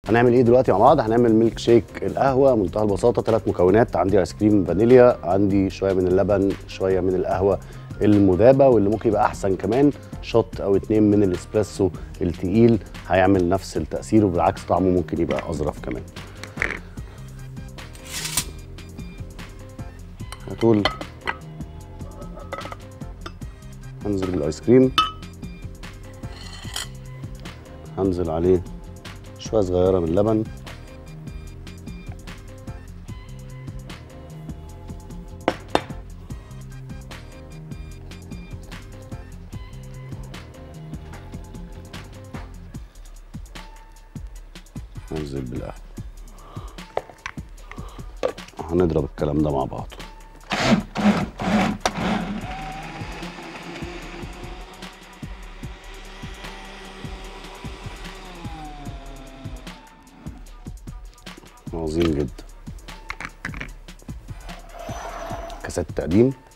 هنعمل ايه دلوقتي مع بعض هنعمل ميلك شيك القهوه منتهى البساطه ثلاث مكونات عندي ايس كريم فانيليا عندي شويه من اللبن شويه من القهوه المذابه واللي ممكن يبقى احسن كمان شوت او اتنين من الاسبريسو التقيل هيعمل نفس التاثير وبالعكس طعمه ممكن يبقى اظرف كمان على طول هنزل بالايس كريم هنزل عليه شويه صغيره من اللبن هنزل بالقهوه هنضرب الكلام ده مع بعض عظيم جدا كاسات التقديم